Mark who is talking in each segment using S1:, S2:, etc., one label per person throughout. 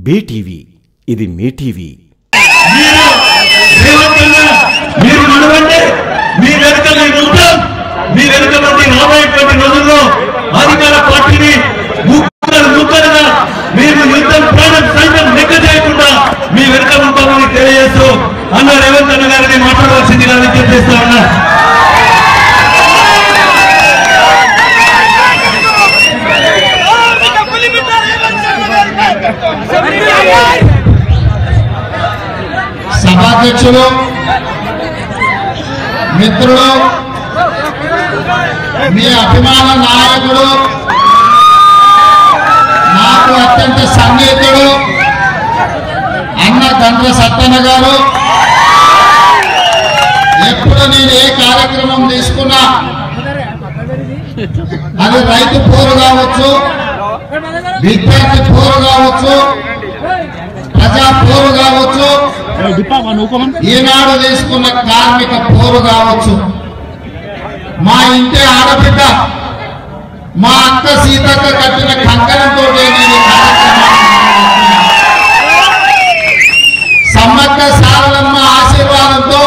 S1: BTV ఇది మీ TV
S2: మీరు రేవంతన్నా మీరు నడవండి మీ వెనుక నేను ఉంటాం మీ వెనుక మంది రాబోయేటువంటి రోజుల్లో అధికార పార్టీని ముక్కలు ముక్కలుగా మేము యుద్ధం ప్రాణం సైతం లెక్క చేయకుండా మీ వెనుక ఉంటామని తెలియజేస్తూ అన్న రేవంత్ అన్న గారిని మాట్లాడవలసిందిగా విజ్ఞప్తి చేస్తా ఉన్నా
S3: సభాధ్యక్షులు మిత్రులు మీ అభిమాన నాయకుడు నాకు అత్యంత సన్నిహితుడు అన్న గండ్ర సత్తన్న గారు ఎప్పుడు నేను ఏ కార్యక్రమం తీసుకున్నా అది రైతు పోరు కావచ్చు విద్యార్థి పోరు కావచ్చు ప్రజా పోరు కావచ్చు ఈనాడు తీసుకున్న కార్మిక పోరు కావచ్చు మా ఇంటి ఆడబిడ్డ మా అక్క సీతక్క కట్టిన కంకణంతో నేను ఈ కార్యక్రమాన్ని సమ్మక్క సారలమ్మ ఆశీర్వాదంతో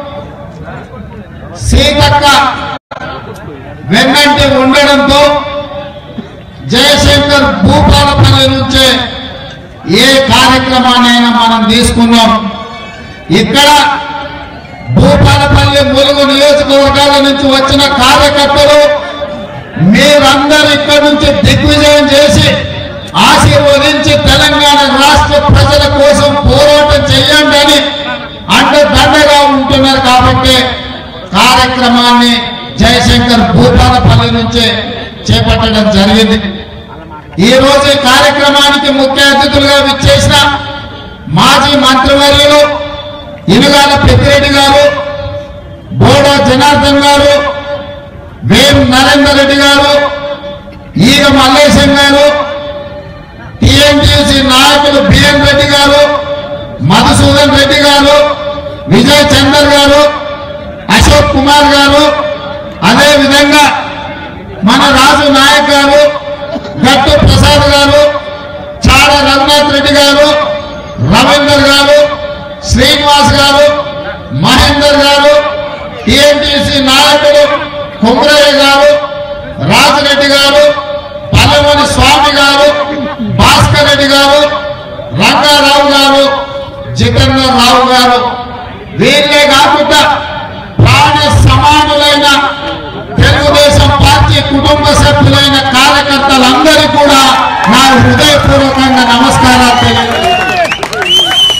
S3: సీతక్క వెన్నంటి ఉండడంతో జయశంకర్ భూపాలపల్లి నుంచే ఏ కార్యక్రమాన్నైనా మనం తీసుకున్నాం ఇక్కడ భూపాలపల్లి ములుగు నియోజకవర్గాల నుంచి వచ్చిన కార్యకర్తలు మీరందరూ ఇక్కడ నుంచి దిగ్విజయం చేసి ఆశీర్వదించి తెలంగాణ రాష్ట్ర ప్రజల కోసం పోరాటం చేయండి అని అండదండగా ఉంటున్నారు కాబట్టి కార్యక్రమాన్ని జయశంకర్ భూపాలపల్లి నుంచే చేపట్టడం జరిగింది ఈ రోజు ఈ కార్యక్రమానికి ముఖ్య అతిథులుగా విచ్చేసిన మాజీ మంత్రివర్యులు ఇనుగాల పెద్దిరెడ్డి గారు బోడా జనార్దన్ గారు వేం నరేందర్ రెడ్డి గారు ఈగ మల్లేశం గారు టిఎన్టీసీ నాయకులు బిఎన్ రెడ్డి గారు మధుసూదన్ రెడ్డి గారు విజయ్ చందర్ గారు అశోక్ కుమార్ గారు అదే విధంగా మన రాజు నాయక్ గారు గట్టు ప్రసాద్ గారు చాడ రఘునాథ్ రెడ్డి గారు రవీందర్ గారు శ్రీనివాస్ గారు మహేందర్ గారు టిఎన్టీసీ నాయకులు కుమ్రయ్య గారు రాజరెడ్డి గారు పల్లెమని స్వామి గారు భాస్కర్ రెడ్డి గారు రంగారావు గారు జితేందర్ రావు గారు వీళ్ళే కాకుండా ప్రాణ సమానులైన తెలుగుదేశం పార్టీ కుటుంబ సభ్యులైన కార్యకర్తలందరికీ కూడా నా హృదయపూర్వకంగా నమస్కారాలు తెలియజేస్తున్నాను.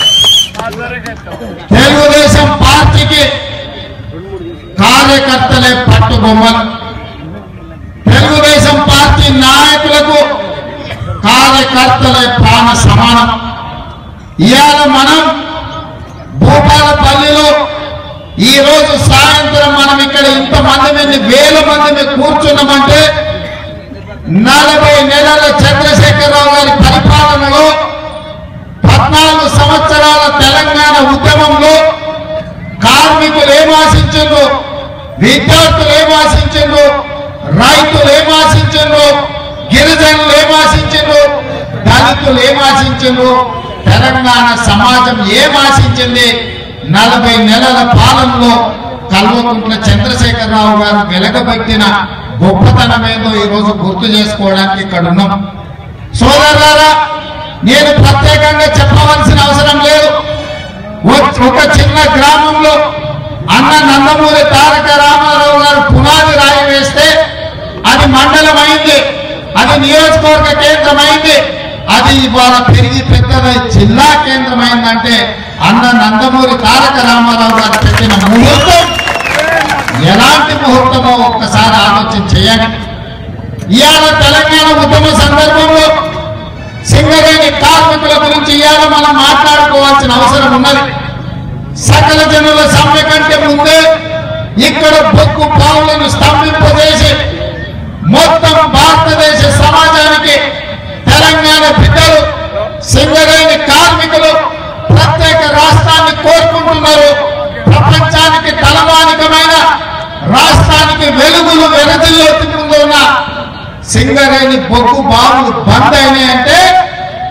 S3: తెలుగుదేశం పార్టీకి కార్యకర్తలే పట్టుబొమ్మలు తెలుగుదేశం పార్టీ నాయకులకు కార్యకర్తలే ప్రాణ సమానం ఇవాళ మనం భూపాలపల్లిలో ఈ రోజు సాయంత్రం మనం ఇక్కడ ఇంతమంది మంది వేల మంది మీద కూర్చున్నామంటే నలభై నెలల చంద్రశేఖరరావు గారి పరిపాలనలో పద్నాలుగు సంవత్సరాల తెలంగాణ ఉద్యమంలో కార్మికులు ఏం ఆశించిండ్రు విద్యార్థులు ఏం ఆశించిండ్రు రైతులు ఏం ఆశించిండ్రు గిరిజనులు ఏం ఆశించిండ్రు దళితులు ఏం ఆశించిండ్రు తెలంగాణ సమాజం ఏం ఆశించింది నలభై నెలల పాలనలో కల్వకుంట్ల చంద్రశేఖరరావు గారు వెలగబెట్టిన గొప్పతనం ఏందో ఈ రోజు గుర్తు చేసుకోవడానికి ఇక్కడ ఉన్నాం సోదరులారా నేను ప్రత్యేకంగా చెప్పవలసిన అవసరం లేదు ఒ- ఒక చిన్న గ్రామంలో అన్న నందమూరి తారక రామారావు గారు పునాది రాయి వేస్తే అది మండలం అయింది అది నియోజకవర్గ కేంద్రం అయింది అది ఇవాళ పెరిగి పెద్దదై జిల్లా కేంద్రం అయిందంటే అన్న నందమూరి తారక రామారావు గారు పెట్టిన ముహూర్తం ఎలాంటి ముహూర్తమో ఒక్కసారి ఆలోచన చేయండి ఇవాళ తెలంగాణ ఉద్యమ సందర్భంలో సింగరేణి కార్మికుల గురించి ఇవాళ మనం మాట్లాడుకోవాల్సిన అవసరం ఉన్నది సకల జనుల సమ్మె కంటే ముందే ఇక్కడ బొక్కు పావులను స్తంభింపజేసి మొత్తం భారతదేశ సమాజానికి తెలంగాణ బిడ్డలు సింగరేణి కార్మికులు ప్రత్యేక రాష్ట్రాన్ని కోరుకుంటున్నారు ప్రపంచానికి తలమానికమైన రాష్ట్రానికి వెలుగులు వెనదిల్లోకి ముందు ఉన్న సింగరేణి బొగ్గు బావులు బంద్ అయినాయంటే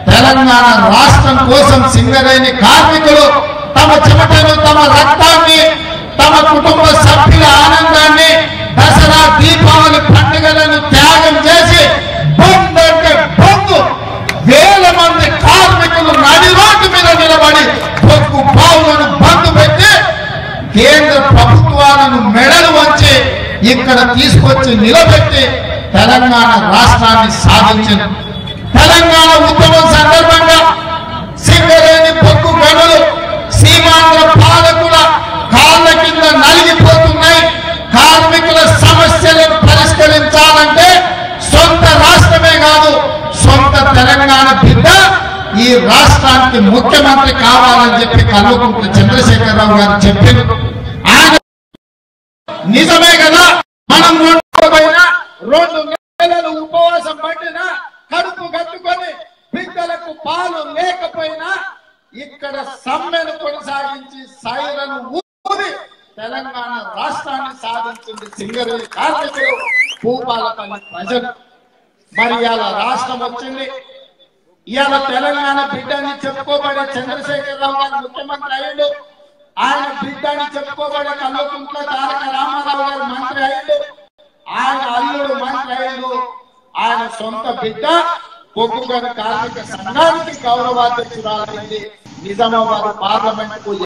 S3: తెలంగాణ రాష్ట్రం కోసం సింగరేణి కార్మికులు తమ చెమటను తమ రక్తాన్ని తమ కుటుంబ సభ్యుల ఆనందాన్ని దసరా దీపావళి పండుగలను త్యాగం చేసి బంద్ అంటే బంద్ వేల మంది కార్మికులు నడి రోడ్డు మీద నిలబడి బొగ్గు బావులను బంద్ పెట్టి కేంద్ర ప్రభుత్వాలను మెడలు వంచి ఇక్కడ తీసుకొచ్చి నిలబెట్టి తెలంగాణ రాష్ట్రాన్ని సాధించింది తెలంగాణ ఉద్యమం సందర్భంగా సింగరేణి బొగ్గు గనులు సీమాంధ్ర పాలకుల కాళ్ళ కింద నలిగిపోతున్నాయి కార్మికుల సమస్యలను పరిష్కరించాలంటే సొంత రాష్ట్రమే కాదు సొంత తెలంగాణ బిడ్డ ఈ రాష్ట్రానికి ముఖ్యమంత్రి కావాలని చెప్పి కల్వకుంట్ల చంద్రశేఖరరావు గారు చెప్పారు ఆయన నిజమే కదా మనం పోయిన రెండు నెలలు ఉపవాసం పట్టినా కడుపు కట్టుకొని బిడ్డలకు పాలు లేకపోయినా ఇక్కడ సమ్మెను కొనసాగించి సైరను ఊది తెలంగాణ రాష్ట్రాన్ని సాధించింది సింగరేణి కార్మికులు భూపాలపల్లి ప్రజలు మరి ఇవాళ రాష్ట్రం వచ్చింది ఇవాళ తెలంగాణ బిడ్డని చెప్పుకోబడే చంద్రశేఖరరావు గారు ముఖ్యమంత్రి అయ్యిండు ఆయన బిడ్డని చెప్పుకోబడే కల్వకుంట్ల తారక రామారావు గారు మంత్రి అయ్యిండు ఆయన అల్లుడు మంత్రి అయ్యిండు ఆయన సొంత బిడ్డ బొగ్గుగని కార్మిక సంఘానికి గౌరవాధ్యక్షురాలైంది నిజామాబాద్ పార్లమెంట్ కు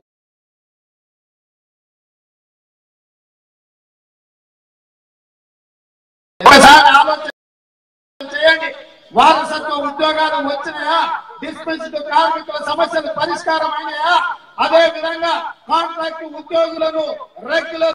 S3: ఒకసారి ఆలోచన చేయండి వారసత్వ ఉద్యోగాలు వచ్చినాయా డిస్పెన్స్డ్ కార్మికుల సమస్యలు పరిష్కారం అయినాయా అదే విధంగా కాంట్రాక్ట్ ఉద్యోగులను రెగ్యులర్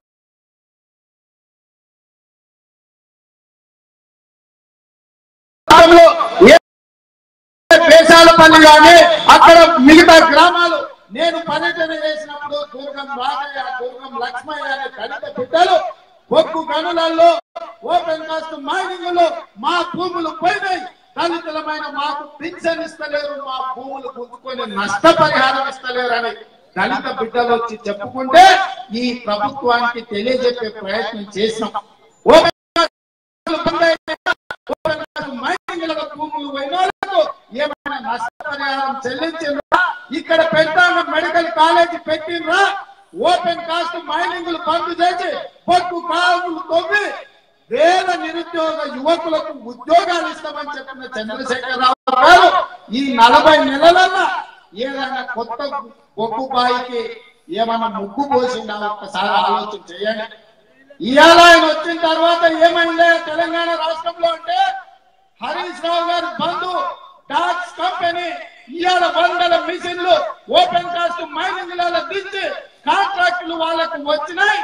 S3: పేషాలపల్లి కానీ అక్కడ మిగతా గ్రామాలు నేను పర్యటన చేసినప్పుడు దుర్గం రాజయ్య దుర్గం లక్ష్మయ్య అనే దళిత బిడ్డలు ఒక్కు గనులలో ఓపెన్ కాస్ట్ మైనింగ్ లో మా భూములు పోయినాయి దళితులమైన మాకు పింఛన్ ఇస్తలేరు మా భూములు గుంజుకొని నష్టపరిహారం ఇస్తలేరు అని దళిత బిడ్డలు వచ్చి చెప్పుకుంటే ఈ ప్రభుత్వానికి తెలియజెప్పే ప్రయత్నం చేసినాం ఓపెన్ కాస్ట్ బంద్ అయినాయా? ఓపెన్ కాస్ట్ మైనింగ్ల భూములు పోయిన వాళ్ళకు ఏమైనా నష్టపరిహారం చెల్లించిండ్రా ఇక్కడ పెద్దాన్న మెడికల్ కాలేజీ పెట్టిండ్రా ఓపెన్ కాస్ట్ మైనింగ్లు బంద్ చేసి పొట్టు కాలువలు తవ్వి వేల నిరుద్యోగ యువకులకు ఉద్యోగాలు ఇస్తామని చెప్పిన చంద్రశేఖరరావు గారు ఈ నలభై నెలలన్నా ఏదైనా కొత్త బొగ్గు బాయికి ఏమైనా ముగ్గు పోసిందా ఒక్కసారి ఆలోచన చేయండి ఇవాళ ఆయన వచ్చిన తర్వాత ఏమైందే తెలంగాణ రాష్ట్రంలో అంటే హరీష్ రావు గారి బంధు డాక్స్ కంపెనీ ఇవాళ వందల మిషన్లు ఓపెన్ కాస్ట్ మైనింగ్ దించి కాంట్రాక్టులు వాళ్ళకు వచ్చినాయి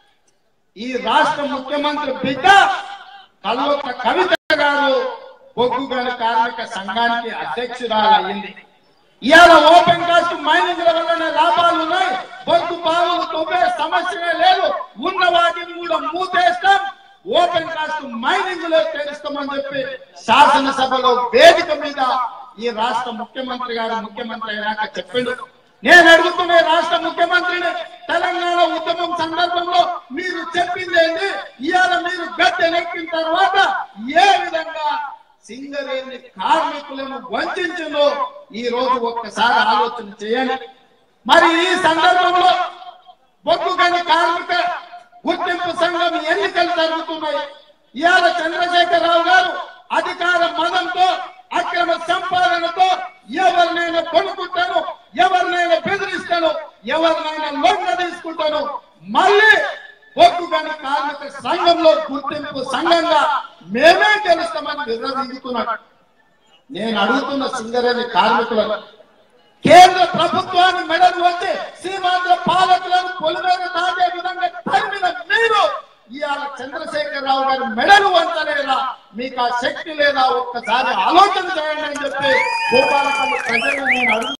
S3: ఈ రాష్ట్ర ముఖ్యమంత్రి బిడ్డ కల్వక కవిత గారు బొగ్గు గని కార్మిక సంఘానికి అధ్యక్షురాలు అయింది ఇవాళ ఓపెన్ కాస్ట్ మైనింగ్ వల్లనే లాభాలు ఉన్నాయి బొగ్గు బావులు తవ్వే సమస్యనే లేదు ఉన్న వాటిని కూడా మూతేస్తాం ఓపెన్ కాస్ట్ మైనింగ్ లో తెలుస్తామని చెప్పి శాసనసభలో వేదిక మీద ఈ రాష్ట్ర ముఖ్యమంత్రి గారు ముఖ్యమంత్రి అయినాక చెప్పిండు నేను అడుగుతున్న ఈ రాష్ట్ర ముఖ్యమంత్రిని తెలంగాణ ఉద్యమం సందర్భంలో మీరు చెప్పింది ఏంటి ఇవాళ మీరు గద్దెనెక్కిన తర్వాత ఏ విధంగా సింగరేణి కార్మికులను వంచిందో ఈ రోజు ఒక్కసారి ఆలోచన చేయండి మరి ఈ సందర్భంలో బొగ్గు గని కార్మిక గుర్తింపు సంఘం ఎన్నికలు జరుగుతున్నాయి ఇవాళ చంద్రశేఖరరావు గారు అధికార మదంతో అక్రమ సంపాదనతో ఎవరినైనా కొనుక్కుంటాను ఎవరినైనా బెదిరిస్తాను ఎవరినైనా లొంగ తీసుకుంటాను మళ్ళీ బొగ్గు గని కార్మిక సంఘంలో గుర్తింపు సంఘంగా మేమే గెలుస్తామని విర్రవీగుతున్నాడు నేను అడుగుతున్న సింగరేణి కార్మికులను కేంద్ర ప్రభుత్వాన్ని మెడలు వచ్చి సీమాంధ్ర పాలకులను పొలిమేర దాటే విధంగా తరిమిన మీరు ఇవాళ చంద్రశేఖరరావు గారి మెడలు వంచలేదా మీకు ఆ శక్తి లేదా ఒక్కసారి ఆలోచన చేయండి అని చెప్పి భూపాలపల్లి ప్రజలు నేను అడుగు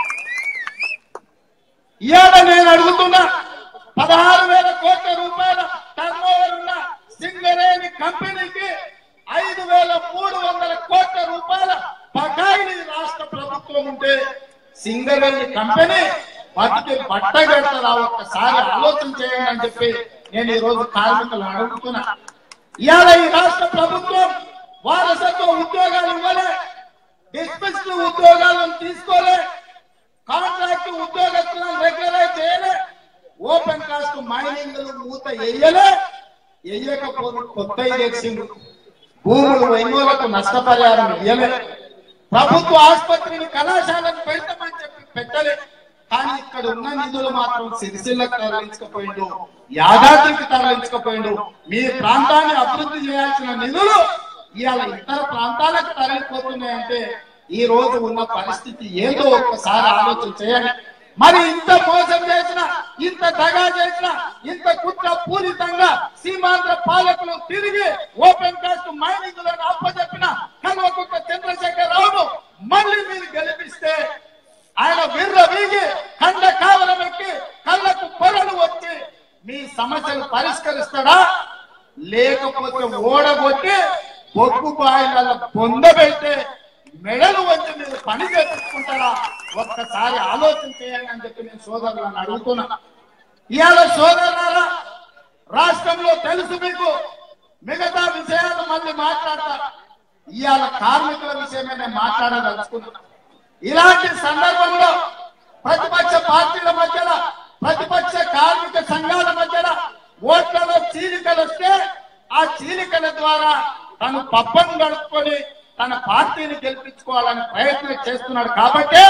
S3: ఇవాళ నేను అడుగుతున్నా పదహారు వేల కోట్ల రూపాయల టర్న్ ఉన్న సింగరేణి కంపెనీకి ఐదు వేల మూడు వందల కోట్ల రూపాయల బకాయిలు ఈ రాష్ట్ర ప్రభుత్వం ఉంటే సింగరేణి కంపెనీ బతికి బట్ట కడతారా ఒక్కసారి ఆలోచన చేయండి అని చెప్పి నేను ఈ రోజు కార్మికులు అడుగుతున్నా ఇవాళ ఈ రాష్ట్ర ప్రభుత్వం వారసత్వ ఉద్యోగాలు ఇవ్వలే డిస్మిస్డ్ ఉద్యోగాలను తీసుకోలే కాంట్రాక్ట్ ఉద్యోగస్తులను రెగ్యులరైజ్ చేయలే ఓపెన్ కాస్ట్ మైనింగ్ మూత వెయ్యలే వెయ్యకపోతే కొత్త తెచ్చిండు భూములు వైమూలకు నష్టపరిహారం ఇయ్యలే ప్రభుత్వ ఆసుపత్రిని కళాశాలను పెడతామని చెప్పి పెట్టలే కానీ ఇక్కడ ఉన్న నిధులు మాత్రం సిరిసిల్లకు తరలించకపోయిండు యాదాద్రికి తరలించకపోయిండు మీ ప్రాంతాన్ని అభివృద్ధి చేయాల్సిన నిధులు ఇవాళ ఇతర ప్రాంతాలకు తరలిపోతున్నాయంటే ఈ రోజు ఉన్న పరిస్థితి ఏదో ఒక్కసారి ఆలోచన చేయండి మరి ఇంత మోసం చేసిన ఇంత దగా చేసిన ఇంత కుట్ర పూరితంగా సీమాంధ్ర పాలకులు తిరిగి ఓపెన్ కాస్ట్ మైనింగ్ లను అప్పచెప్పిన కల్వకుట్ట చంద్రశేఖర్ రావు మళ్ళీ మీరు గెలిపిస్తే ఆయన విర్ర వీగి కండ కావలం ఎక్కి కళ్ళకు పొరలు వచ్చి మీ సమస్యలు పరిష్కరిస్తాడా లేకపోతే ఓడగొట్టి బొగ్గు బాయిల పొందబెట్టి మెడలు వచ్చి మీరు పని చేపించుకుంటారా ఒక్కసారి ఆలోచన చేయండి అని చెప్పి నేను సోదరులను అడుగుతున్నా ఇవాళ సోదరులారా రాష్ట్రంలో తెలుసు మీకు మిగతా విషయాలు మళ్ళీ మాట్లాడతారు ఇవాళ కార్మికుల విషయమే నేను మాట్లాడదలుచుకున్నా ఇలాంటి సందర్భంలో ప్రతిపక్ష పార్టీల మధ్యలో ప్రతిపక్ష కార్మిక సంఘాల మధ్యలో ఓట్లలో చీలికలు వస్తే ఆ చీలికల ద్వారా తను పబ్బం గడుపుకొని తన పార్టీని గెలిపించుకోవాలని ప్రయత్నం చేస్తున్నాడు కాబట్టి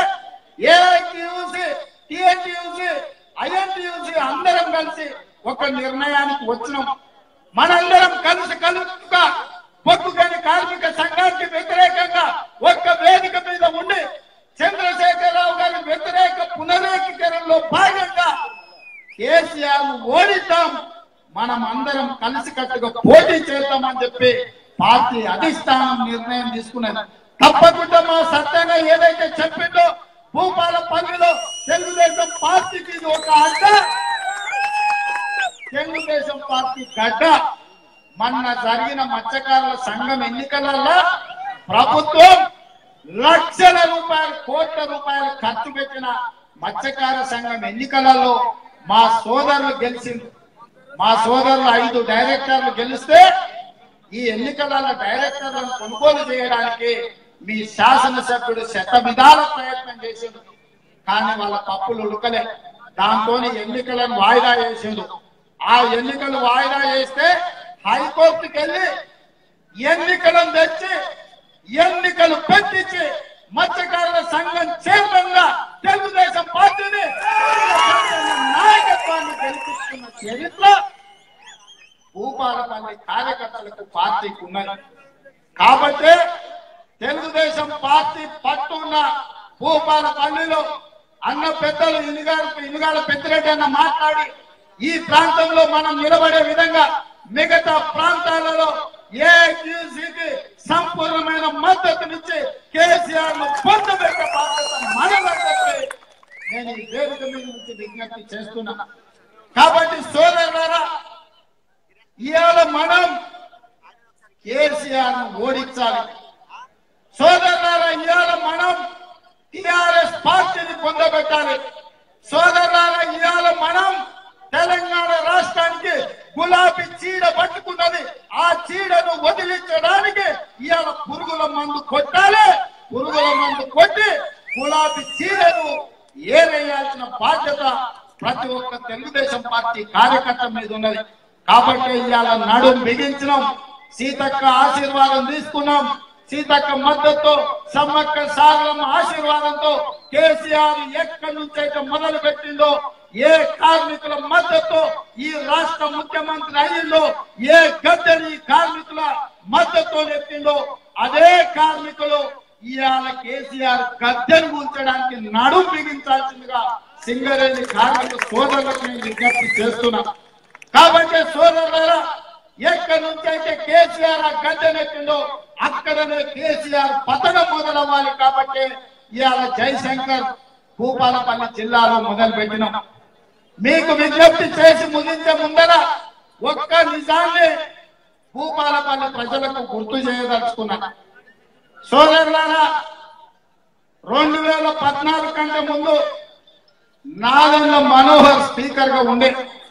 S3: ఏఐటియూసి టిఎన్టీయూసి ఐఎన్టీయూసి అందరం కలిసి ఒక నిర్ణయానికి వచ్చినాం మనందరం కలిసి కలుపుగా పొక్కుగని కార్మిక సంఘానికి వ్యతిరేకంగా ఒక్క వేదిక మీద ఉండి చంద్రశేఖరరావు గారి వ్యతిరేక పునరేకీకరణలో భాగంగా కేసీఆర్ ఓడిద్దాం మనం అందరం కలిసికట్టుగా పోటీ చేద్దామని చెప్పి పార్టీ అధిష్టానం నిర్ణయం తీసుకున్నది తప్పకుండా మా సత్యంగా ఏదైతే చెప్పిందో భూపాల పల్లిలో తెలుగుదేశం పార్టీకి ఇది ఒక అడ్డ తెలుగుదేశం పార్టీ గడ్డ మొన్న జరిగిన మత్స్యకారుల సంఘం ఎన్నికలలో ప్రభుత్వం లక్షల రూపాయలు కోట్ల రూపాయలు ఖర్చు పెట్టిన మత్స్యకార సంఘం ఎన్నికలలో మా సోదరులు గెలిచింది మా సోదరులు ఐదు డైరెక్టర్లు గెలిస్తే ఈ ఎన్నికలలో డైరెక్టర్లను కొనుగోలు చేయడానికి మీ శాసనసభ్యుడు శత విధాల ప్రయత్నం చేసిండు కానీ వాళ్ళ తప్పులు ఉడకలే దాంతో ఎన్నికలను వాయిదా చేసిండు ఆ ఎన్నికలు వాయిదా చేస్తే హైకోర్టుకి వెళ్ళి ఎన్నికలను తెచ్చి ఎన్నికలు పెట్టించి మత్స్యకారుల సంఘం చైర్మన్ గా తెలుగుదేశం పార్టీని నాయకత్వాన్ని గెలిపిస్తున్న చరిత్ర భూపాలపల్లి కార్యకర్తలకు పార్టీకి ఉన్నది కాబట్టి తెలుగుదేశం పార్టీ పట్టున్న భూపాలపల్లిలో అన్న పెద్దలు ఇనుగాల ఇనుగాల పెద్దిరెడ్డి అన్న మాట్లాడి ఈ ప్రాంతంలో మనం నిలబడే విధంగా మిగతా ప్రాంతాలలో ఏఐటీసీకి సంపూర్ణమైన మద్దతునిచ్చి కేసీఆర్ ను పొందబెట్టే బాధ్యత మనదని చెప్పి నేను ఈ వేదిక మీద నుంచి విజ్ఞప్తి చేస్తున్నా కాబట్టి సోదరులారా ఇవాళ మనం కేసీఆర్ ను ఓడించాలి సోదరులారా ఇవాళ మనం టిఆర్ఎస్ పార్టీని పొందబెట్టాలి సోదరులారా ఇవాళ మనం తెలంగాణ రాష్ట్రానికి గులాబీ చీడ పట్టుకున్నది ఆ చీడను వదిలించడానికి ఇవాళ పురుగుల మందు కొట్టాలి పురుగుల మందు కొట్టి గులాబీ చీడను ఏరేయాల్సిన బాధ్యత ప్రతి ఒక్క తెలుగుదేశం పార్టీ కార్యకర్త మీద ఉన్నది కాబట్టి ఇవాళ నడుం బిగించినాం సీతక్క ఆశీర్వాదం తీసుకున్నాం సీతక్క మద్దతుతో సమ్మక్క సాగరం ఆశీర్వాదంతో కేసీఆర్ ఎక్కడి నుంచి అయితే మొదలు పెట్టిందో ఏ కార్మికుల మద్దతు ఈ రాష్ట్ర ముఖ్యమంత్రి అయ్యిందో ఏ గద్దెని ఈ కార్మికుల మద్దతు ఎత్తిందో అదే కార్మికులు ఇవాళ కేసీఆర్ గద్దెను ఉంచడానికి నడుం బిగించాల్సిందిగా సింగరేణి కార్మిక సోదరులకు నేను విజ్ఞప్తి చేస్తున్నా కాబట్టి సోదరులారా ఎక్కడి నుంచి అయితే కేసీఆర్ ఆ గద్దెనెత్తిందో అక్కడనే కేసీఆర్ పతనం మొదలవ్వాలి కాబట్టి ఇవాళ జయశంకర్ భూపాలపల్లి జిల్లాలో మొదలు పెట్టినాం మీకు విజ్ఞప్తి చేసి ముగించే ముందర ఒక్క నిజాన్ని భూపాలపల్లి ప్రజలకు గుర్తు చేయదలుచుకున్నా సోదరులారా రెండు వేల పద్నాలుగు కంటే ముందు నాదెండ్ల మనోహర్ స్పీకర్ గా ఉండే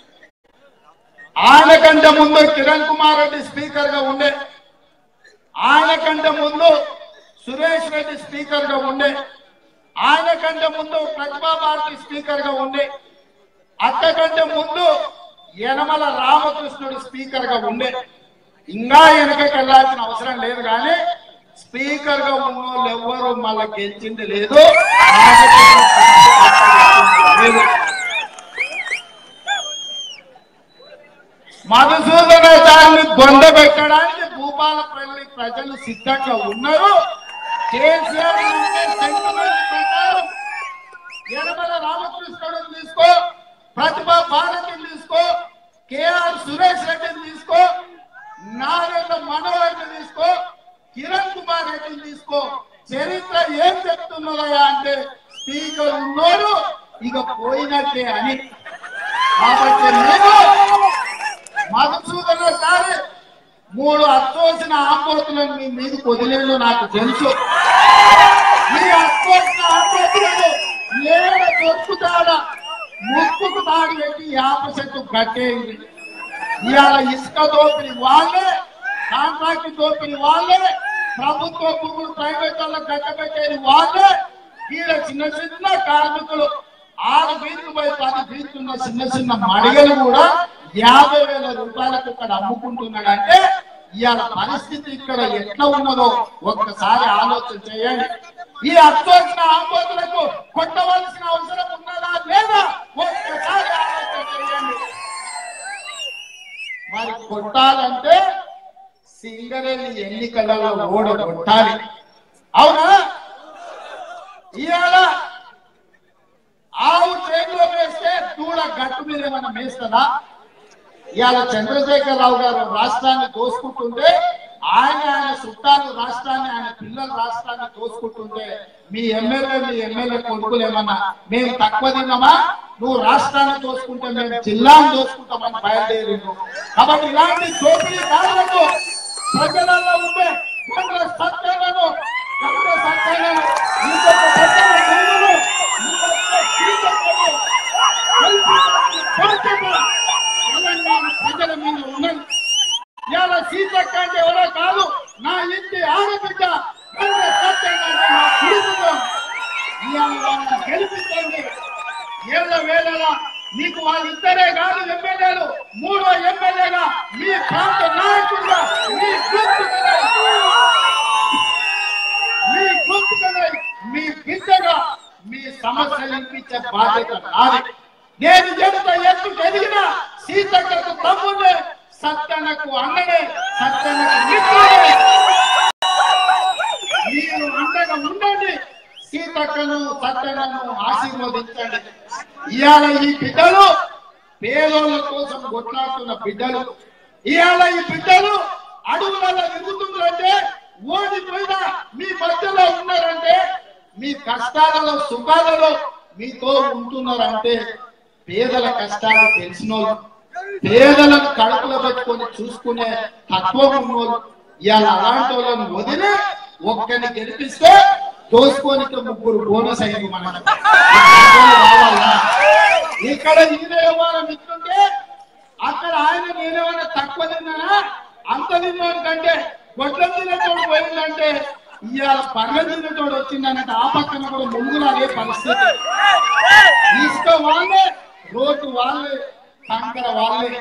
S3: ఆయన కంటే ముందు కిరణ్ కుమార్ రెడ్డి స్పీకర్ గా ఉండే ఆయన కంటే ముందు సురేష్ రెడ్డి స్పీకర్ గా ఉండే ఆయన కంటే ముందు ప్రతిభా భారతి స్పీకర్ గా ఉండే అంతకంటే ముందు యనమల రామకృష్ణుడు స్పీకర్ గా ఉండే ఇంకా వెనకకి వెళ్ళాల్సిన అవసరం లేదు కానీ స్పీకర్ గా ఉన్న వాళ్ళు ఎవ్వరు మళ్ళీ గెలిచింది లేదు లేదు. మధుసూదన దాన్ని బొంద పెట్టడానికి భూపాలపల్లి ప్రజలు సిద్ధంగా ఉన్నారు కేసీఆర్ ఉండే sentiment ప్రకారం యనమల రామకృష్ణుడు తీసుకో ప్రతిభా భారతిని తీసుకో కేఆర్ సురేష్ రెడ్డిని తీసుకో నారాయణ మనోహర్ని తీసుకో కిరణ్ కుమార్ రెడ్డిని తీసుకో చరిత్ర ఏం చెప్తున్నదయా అంటే స్పీకర్ ఉన్నోడు ఇక పోయినట్టే అని కాబట్టి నేను మధుసూదన సారి మూడు అత్తోసిన ఆంబోతులను మీ మీద వదిలేను నాకు తెలుసు ఈ అత్తోసిన ఆంబోతులను ఏడ దొరుకుతాడా ముక్కుకు తాడు పెట్టి యాప చెట్టు కట్టేయండి ఇవాళ ఇసుక దోపిడి వాళ్ళే కాంట్రాక్ట్ దోపిడి వాళ్ళే ప్రభుత్వ భూములు ప్రైవేట్ వాళ్ళకి కట్టబెట్టేది వాళ్ళే వీళ్ళ చిన్న చిన్న కార్మికులు ఆరు ఫీట్లు పోయి పది ఫీట్లు ఉన్న చిన్న చిన్న మడిగలు కూడా యాభై వేల రూపాయలకు ఇక్కడ అమ్ముకుంటున్నాడంటే ఇవాళ పరిస్థితి ఇక్కడ ఎట్లా ఉన్నదో ఒక్కసారి ఆలోచన చేయండి ఈ అత్యవసర ఆంబోతులకు కొట్టవలసిన అవసరం ఉన్నదా లేదా ఒక్కసారి ఆలోచన చేయండి మరి కొట్టాలంటే సింగరేణి ఎన్నికలలో ఓడగొట్టాలి అవునా ఇవాళ ఆవు చేతిలో వేస్తే దూడ గట్టు మీద ఏమైనా మేస్తుందా ఇవాళ చంద్రశేఖరరావు గారు రాష్ట్రాన్ని దోసుకుంటుంటే ఆయన ఆయన చుట్టాలు రాష్ట్రాన్ని ఆయన పిల్లలు రాష్ట్రాన్ని దోసుకుంటుంటే మీ ఎమ్మెల్యే మీ ఎమ్మెల్యే కొడుకులు ఏమన్నా మేము తక్కువ తిన్నామా నువ్వు రాష్ట్రాన్ని దోసుకుంటే మేము జిల్లాను దోసుకుంటామని బయలుదేరిండు కాబట్టి ఇలాంటి దోపిడీదారులకు ప్రజలలో ఉండే గండ్ర సత్యాలను గండ్ర సత్యాలను ఇంకొక సత్యాల భూములు, ఇంకొక కీచకులు, కల్పించడానికి బాధ్యత తెలంగాణ ప్రజల మీద ఉన్నది ఇవాళ సీతక్క అంటే ఎవరో కాదు నా ఇంటి ఆడబిడ్డ గండ్ర సత్యంగా అంటే నా కుటుంబం ఇవాళ వాళ్ళని గెలిపించండి ఏళ్ళ వేళలా మీకు వాళ్ళిద్దరే కాదు ఎమ్మెల్యేలు మూడో ఎమ్మెల్యేగా మీ ప్రాంత నాయకుడుగా మీ గుర్తుకలై మీ గుర్తుకలై మీ బిడ్డగా మీ సమస్యలు ఇప్పించే బాధ్యత నాది నేను ఎంత ఎత్తుకు ఎదిగినా సీతక్కకు తమ్ముడే సత్యనకు అన్నడే సత్యనకు మిత్రుడే మీరు అండగా ఉండండి సీతక్కను సత్యనను ఆశీర్వదించండి ఇవాళ ఈ బిడ్డలు పేదోళ్ళ కోసం కొట్లాడుతున్న బిడ్డలు ఇవాళ ఈ బిడ్డలు అడవులలో ఎదుగుతుందంటే ఓడిపోయినా మీ మధ్యలో ఉన్నారంటే మీ కష్టాలలో సుఖాలలో మీతో ఉంటున్నారంటే పేదల కష్టాలు తెలిసిన వాళ్ళు పేదలను కడుపులో పెట్టుకొని చూసుకునే తత్వం ఉన్నోళ్ళు ఇవాళ అలాంటి వాళ్ళని వదిలి ఒక్కరిని గెలిపిస్తే దోసుకోనికి ముగ్గురు బోనస్ అయింది మనకు రావాలా? ఇక్కడ ఈయన ఏమైనా ఇస్తుంటే అక్కడ ఆయన నేనేమైనా తక్కువ తిన్నానా అంత తిన్నాను కంటే గొడ్ల తినేటోడు పోయిందంటే ఇవాళ పర్ల తినేటోడు వచ్చిందనంటే ఆ పక్కన కూడా ముందులు అదే పరిస్థితి ఇసుక వాళ్ళే రోడ్డు వాళ్ళే కంకర వాళ్ళే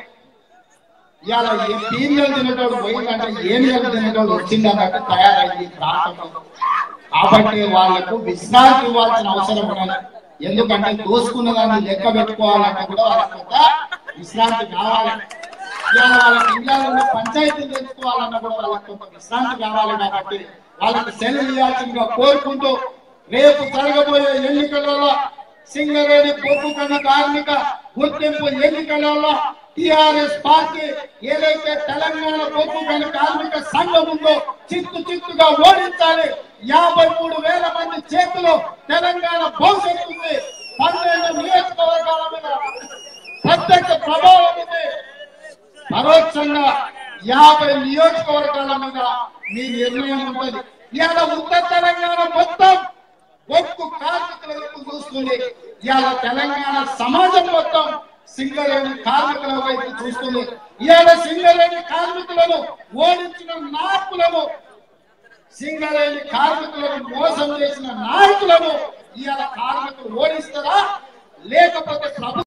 S3: ఇవాళ ఏ పీరియల్ తినేటోడు పోయిందంటే ఏరియల్ తినేటోడు వచ్చిందన్నట్టు తయారైంది ఈ ప్రాంతంలో కాబట్టి వాళ్లకు విశ్రాంతి ఇవ్వాల్సిన అవసరం ఉన్నది ఎందుకంటే దోసుకున్న దాన్ని లెక్క పెట్టుకోవాలంటే కూడా వాళ్ళకి కొంత విశ్రాంతి కావాలి ఇవాళ వాళ్ళకి ఇండియాలో ఉన్న పంచాయతీలు తెచ్చుకోవాలన్నా కూడా వాళ్ళకి కొంత విశ్రాంతి కావాలి కాబట్టి వాళ్ళకి సెలవు ఇవ్వాల్సిందిగా కోరుకుంటూ రేపు జరగబోయే ఎన్నికలలో సింగరేణి పొప్పు కని కార్మిక గుర్తింపు ఎన్నికలలో టిఆర్ఎస్ పార్టీ ఏదైతే తెలంగాణ పొప్పు కని కార్మిక సంఘం ఉందో చిత్తు చిత్తుగా ఓడించాలి యాభై మూడు వేల మంది చేతిలో తెలంగాణ భవిష్యత్తు ఉంది పన్నెండు నియోజకవర్గాల మీద ప్రత్యక్ష ప్రభావం ఉంది పరోక్షంగా యాభై నియోజకవర్గాల మీద మీ నిర్ణయం ఉంటుంది ఇవాళ ఉత్తర తెలంగాణ మొత్తం ఒక్కు కార్మికుల వైపు చూస్తుంది ఇవాళ తెలంగాణ సమాజం మొత్తం సింగరేణి కార్మికుల వైపు చూస్తుంది ఇవాళ సింగరేణి కార్మికులను ఓడించిన నాయకులను సింగరేణి కార్మికులను మోసం చేసిన నాయకులను ఇవాళ కార్మికులు ఓడిస్తారా లేకపోతే ప్రభుత్వం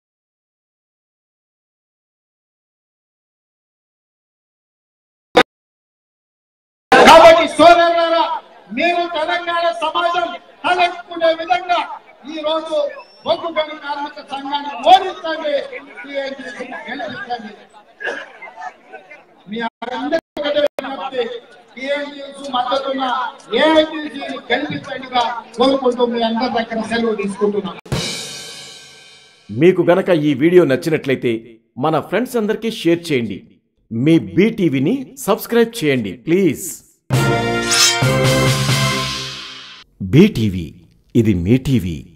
S3: కాబట్టి సోదరులారా మీరు తెలంగాణ సమాజం తలెత్తుకునే విధంగా ఈ రోజు బొగ్గు గని కార్మిక సంఘాన్ని ఓడించండి TNTC గెలిపించండి మీ అందరికీ ఒకటే విజ్ఞప్తి TNTC మద్దతున్న AITC ని గెలిపించండిగా కోరుకుంటూ మీ అందరి దగ్గర సెలవు తీసుకుంటున్నాను
S1: మీకు గనక ఈ వీడియో నచ్చినట్లయితే మన ఫ్రెండ్స్ అందరికీ షేర్ చేయండి మీ బీటీవీని సబ్స్క్రైబ్ చేయండి ప్లీజ్ బీటీవీ ఇది మీ టీవీ